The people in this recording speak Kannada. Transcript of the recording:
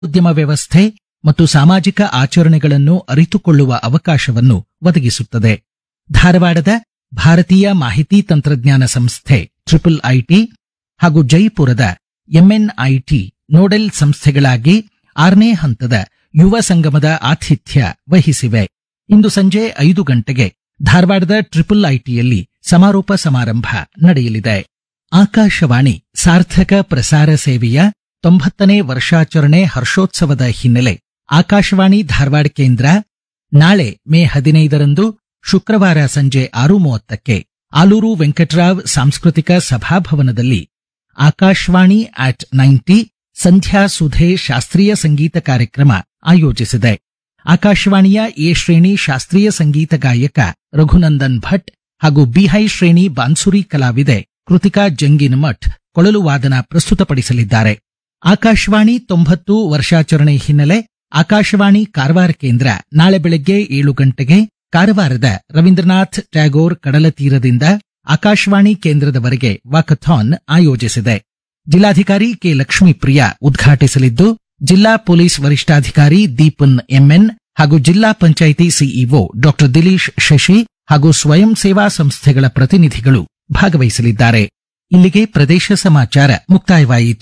ಉದ್ಯಮ ವ್ಯವಸ್ಥೆ ಮತ್ತು ಸಾಮಾಜಿಕ ಆಚರಣೆಗಳನ್ನು ಅರಿತುಕೊಳ್ಳುವ ಅವಕಾಶವನ್ನು ಒದಗಿಸುತ್ತದೆ ಧಾರವಾಡದ ಭಾರತೀಯ ಮಾಹಿತಿ ತಂತ್ರಜ್ಞಾನ ಸಂಸ್ಥೆ ಟ್ರಿಪಲ್ ಐಟಿ ಹಾಗೂ ಜೈಪುರದ ಎಂಎನ್ಐಟಿ ನೋಡೆಲ್ ಸಂಸ್ಥೆಗಳಾಗಿ ಆರನೇ ಹಂತದ ಯುವ ಸಂಗಮದ ಆತಿಥ್ಯ ವಹಿಸಿವೆ ಇಂದು ಸಂಜೆ ಐದು ಗಂಟೆಗೆ ಧಾರವಾಡದ ಟ್ರಿಪಲ್ ಐಟಿಯಲ್ಲಿ ಸಮಾರೋಪ ಸಮಾರಂಭ ನಡೆಯಲಿದೆ ಆಕಾಶವಾಣಿ ಸಾರ್ಥಕ ಪ್ರಸಾರ ಸೇವೆಯ ತೊಂಬತ್ತನೇ ವರ್ಷಾಚರಣೆ ಹರ್ಷೋತ್ಸವದ ಹಿನ್ನೆಲೆ ಆಕಾಶವಾಣಿ ಧಾರವಾಡ ಕೇಂದ್ರ ನಾಳೆ ಮೇ ಹದಿನೈದರಂದು ಶುಕ್ರವಾರ ಸಂಜೆ ಆರು ಮೂವತ್ತಕ್ಕೆ ಆಲೂರು ವೆಂಕಟರಾವ್ ಸಾಂಸ್ಕೃತಿಕ ಸಭಾಭವನದಲ್ಲಿ ಆಕಾಶವಾಣಿ ಆಟ್ ನೈಂಟಿ ಸಂಧ್ಯಾ ಸುಧೆ ಶಾಸ್ತ್ರೀಯ ಸಂಗೀತ ಕಾರ್ಯಕ್ರಮ ಆಯೋಜಿಸಿದೆ ಆಕಾಶವಾಣಿಯ ಎ ಶ್ರೇಣಿ ಶಾಸ್ತ್ರೀಯ ಸಂಗೀತ ಗಾಯಕ ರಘುನಂದನ್ ಭಟ್ ಹಾಗೂ ಬಿಹೈ ಶ್ರೇಣಿ ಬಾನ್ಸುರಿ ಕಲಾವಿದೆ ಕೃತಿಕಾ ಜಂಗಿನಮಠ್ ಕೊಳಲು ವಾದನ ಪ್ರಸ್ತುತಪಡಿಸಲಿದ್ದಾರೆ ಆಕಾಶವಾಣಿ ತೊಂಬತ್ತು ವರ್ಷಾಚರಣೆ ಹಿನ್ನೆಲೆ ಆಕಾಶವಾಣಿ ಕಾರವಾರ ಕೇಂದ್ರ ನಾಳೆ ಬೆಳಗ್ಗೆ ಏಳು ಗಂಟೆಗೆ ಕಾರವಾರದ ರವೀಂದ್ರನಾಥ್ ಟ್ಯಾಗೋರ್ ಕಡಲ ತೀರದಿಂದ ಆಕಾಶವಾಣಿ ಕೇಂದ್ರದವರೆಗೆ ವಾಕಥಾನ್ ಆಯೋಜಿಸಿದೆ ಜಿಲ್ಲಾಧಿಕಾರಿ ಕೆ ಲಕ್ಷ್ಮೀಪ್ರಿಯ ಉದ್ಘಾಟಿಸಲಿದ್ದು ಜಿಲ್ಲಾ ಪೊಲೀಸ್ ವರಿಷ್ಠಾಧಿಕಾರಿ ದೀಪನ್ ಎಂಎನ್ ಹಾಗೂ ಜಿಲ್ಲಾ ಪಂಚಾಯಿತಿ ಸಿಇಒ ಡಾಕ್ಟರ್ ದಿಲೀಶ್ ಶಶಿ ಹಾಗೂ ಸ್ವಯಂ ಸೇವಾ ಸಂಸ್ಥೆಗಳ ಪ್ರತಿನಿಧಿಗಳು ಭಾಗವಹಿಸಲಿದ್ದಾರೆ ಇಲ್ಲಿಗೆ ಪ್ರದೇಶ ಸಮಾಚಾರ ಮುಕ್ತಾಯವಾಯಿತು